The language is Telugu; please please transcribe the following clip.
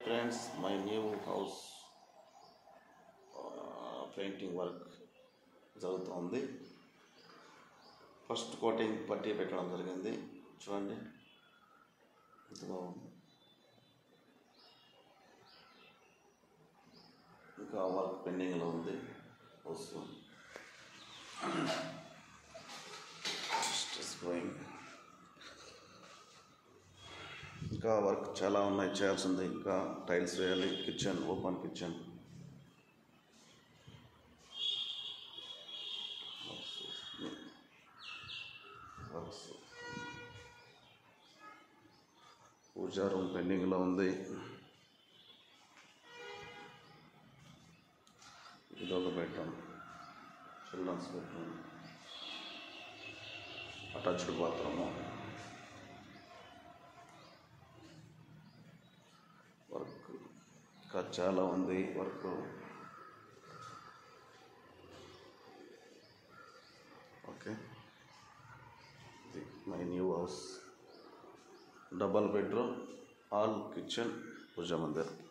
friends my new house painting work జరుగుతుంది ఫస్ట్ కోటింగ్ పట్టి పెట్టడం జరిగింది చూడండి ఇందులో ఇంకా వర్క్ పెండింగ్లో ఉంది హౌస్ గోయింగ్ ఇంకా వర్క్ చాలా ఉన్నాయి చేయాల్సింది ఇంకా టైల్స్ వేయాలి kitchen open kitchen works puja room పెండింగ్లో ఉంది ఇదొక bedroom children's bedroom attached bathroom work ఇంకా చాలా ఉంది వర్క్ ఓకే ఇది my new house double bedroom all kitchen puja Mandir